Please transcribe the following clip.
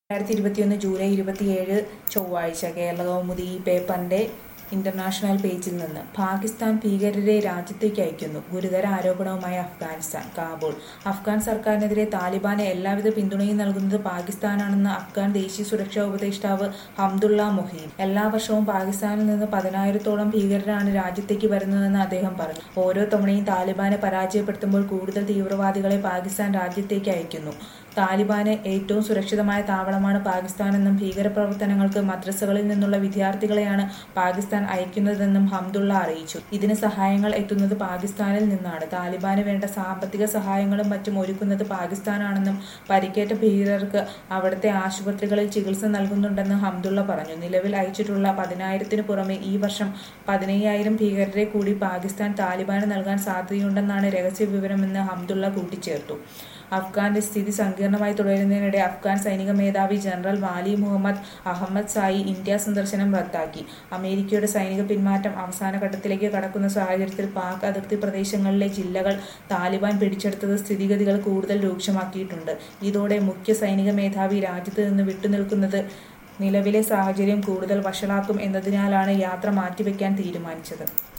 രണ്ടായിരത്തി ഇരുപത്തിയൊന്ന് ജൂലൈ ഇരുപത്തിയേഴ് ചൊവ്വാഴ്ച കേരളകൗമുദി ഈ പേപ്പറിന്റെ ഇന്റർനാഷണൽ പേജിൽ നിന്ന് പാകിസ്ഥാൻ ഭീകരരെ രാജ്യത്തേക്ക് അയക്കുന്നു ഗുരുതര ആരോപണവുമായി അഫ്ഗാനിസ്ഥാൻ കാബൂൾ അഫ്ഗാൻ സർക്കാരിനെതിരെ താലിബാന് എല്ലാവിധ പിന്തുണയും നൽകുന്നത് പാകിസ്ഥാനാണെന്ന് അഫ്ഗാൻ ദേശീയ സുരക്ഷാ ഉപദേഷ്ടാവ് ഹംദുള്ള മൊഹീൻ എല്ലാ വർഷവും പാകിസ്ഥാനിൽ നിന്ന് പതിനായിരത്തോളം ഭീകരരാണ് രാജ്യത്തേക്ക് വരുന്നതെന്ന് അദ്ദേഹം പറഞ്ഞു ഓരോ തവണയും താലിബാനെ പരാജയപ്പെടുത്തുമ്പോൾ കൂടുതൽ തീവ്രവാദികളെ പാകിസ്ഥാൻ രാജ്യത്തേക്ക് അയക്കുന്നു താലിബാന് ഏറ്റവും സുരക്ഷിതമായ താവളമാണ് പാകിസ്ഥാനെന്നും ഭീകരപ്രവർത്തനങ്ങൾക്ക് മദ്രസകളിൽ നിന്നുള്ള വിദ്യാർത്ഥികളെയാണ് പാകിസ്ഥാൻ അയക്കുന്നതെന്നും ഹംദുള്ള അറിയിച്ചു ഇതിന് സഹായങ്ങൾ എത്തുന്നത് പാകിസ്ഥാനിൽ നിന്നാണ് താലിബാന് വേണ്ട സാമ്പത്തിക സഹായങ്ങളും മറ്റും ഒരുക്കുന്നത് പാകിസ്ഥാനാണെന്നും പരിക്കേറ്റ ഭീകരർക്ക് അവിടുത്തെ ആശുപത്രികളിൽ ചികിത്സ നൽകുന്നുണ്ടെന്ന് ഹംദുള്ള പറഞ്ഞു നിലവിൽ അയച്ചിട്ടുള്ള പതിനായിരത്തിനു പുറമെ ഈ വർഷം പതിനയ്യായിരം ഭീകരരെ കൂടി പാകിസ്ഥാൻ താലിബാന് നൽകാൻ സാധ്യതയുണ്ടെന്നാണ് രഹസ്യ വിവരമെന്ന് ഹംദുള്ള കൂട്ടിച്ചേർത്തു അഫ്ഗാന്റെ സ്ഥിതി സങ്കീർണമായി തുടരുന്നതിനിടെ അഫ്ഗാൻ സൈനിക മേധാവി general Wali Muhammad Ahmadzai India സന്ദർശനം റദ്ദാക്കി അമേരിക്കയുടെ സൈനിക പിന്മാറ്റം അവസാന ഘട്ടത്തിലേക്ക് കടക്കുന്ന സാഹചര്യത്തിൽ പാക് അതിർത്തി പ്രദേശങ്ങളിലെ ജില്ലകൾ താലിബാൻ പിടിച്ചെടുത്തത് സ്ഥിതിഗതികൾ കൂടുതൽ രൂക്ഷമാക്കിയിട്ടുണ്ട് ഇതോടെ മുഖ്യ സൈനിക മേധാവി രാജ്യത്ത് നിന്ന് വിട്ടുനിൽക്കുന്നത് നിലവിലെ സാഹചര്യം കൂടുതൽ വഷളാക്കും എന്നതിനാലാണ് യാത്ര മാറ്റിവെക്കാൻ തീരുമാനിച്ചത്